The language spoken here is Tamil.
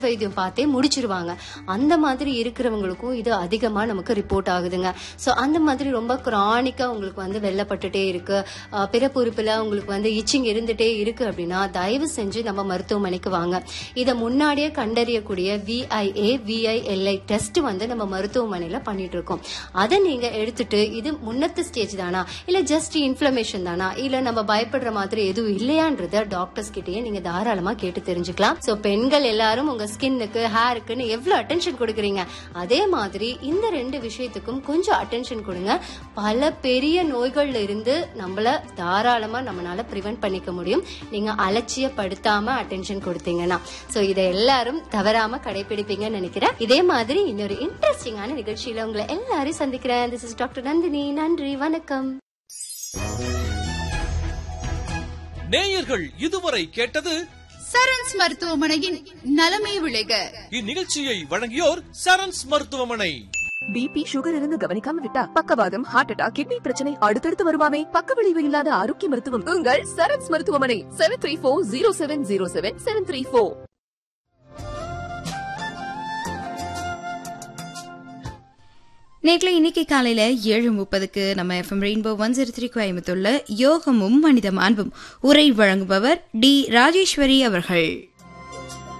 வைத்தியம் பார்த்தே முடிச்சிருவாங்க அந்த மாதிரி இருக்கிறவங்களுக்கும் இது அதிகமா நமக்கு ரிப்போர்ட் ஆகுதுங்க சோ அந்த மாதிரி ரொம்ப கிரானிக்கா உங்களுக்கு வந்து வெள்ளப்பட்டுட்டே இருக்கு அஹ், பிறப்புறுப்புல உங்களுக்கு வந்து இச்சிங் இருந்துட்டே இருக்கு அப்படின்னா தயவு செஞ்சு நம்ம மருத்துவமனைக்கு வாங்க இதை முன்னாடியே கண்டறியக்கூடிய விஐஏ விஐஎல்ஐ டெஸ்ட் வந்து நம்ம மருத்துவமனையில பண்ணிட்டு இருக்கோம் அதை நீங்க எடுத்துட்டு இது முன்னத்து ஸ்டேஜ் தானா இல்ல ஜஸ்ட் இன்ஃபிளமேஷன் தானா இல்ல நம்ம பயப்படுற மாதிரி எதுவும் இல்லையான்றத டாக்டர்ஸ் கிட்டயே நீங்க தாராளமா கேட்டு தெரிஞ்சுக்கலாம் சோ பெண்கள் எல்லாரும் உங்க ஸ்கின்னுக்கு ஹேருக்குன்னு எவ்வளவு அட்டென்ஷன் கொடுக்குறீங்க அதே மாதிரி இந்த ரெண்டு விஷயத்துக்கும் கொஞ்சம் அட்டென்ஷன் கொடுங்க பல பெரிய நோய்கள்ல இருந்து நம்மள தாராளமா நம்மளால ப்ரிவென்ட் பண்ணிக்க முடியும் நீங்க அலட்சியப்படுத்தாம அட்டென்ஷன் கொடுத்தீங்கன்னா சோ இதை எல்லாரும் தவறாம கடைபிடிப்பீங்கன்னு நினைக்கிறேன் இதே மாதிரி இன்னொரு இன்ட்ரெஸ்டிங்கான நிகழ்ச்சியில உங்களை எல்லாரையும் சந்திக்கிறேன் திஸ் இஸ் டாக்டர் நந்தினி நன்றி வணக்கம் நேயர்கள் இதுவரை கேட்டது சரண்ஸ் மருத்துவமனையின் நலமே விளைக இந்நிகழ்ச்சியை வழங்கியோர் சரண்ஸ் மருத்துவமனை பிபி சுகர் இருந்து கவனிக்காம விட்டா பக்கவாதம் ஹார்ட் அட்டாக் கிட்னி பிரச்சனை அடுத்தடுத்து வருமாமே பக்க விளைவு இல்லாத ஆரோக்கிய மருத்துவம் உங்கள் சரண்ஸ் மருத்துவமனை seven three four zero seven zero seven seven three four நேற்று இன்னைக்கு காலையில ஏழு முப்பதுக்கு நம்ம FM rainbow one zero three கோயம்புத்தூர்ல யோகமும் மனித மாண்பும் உரை வழங்குபவர் டி ராஜேஸ்வரி அவர்கள்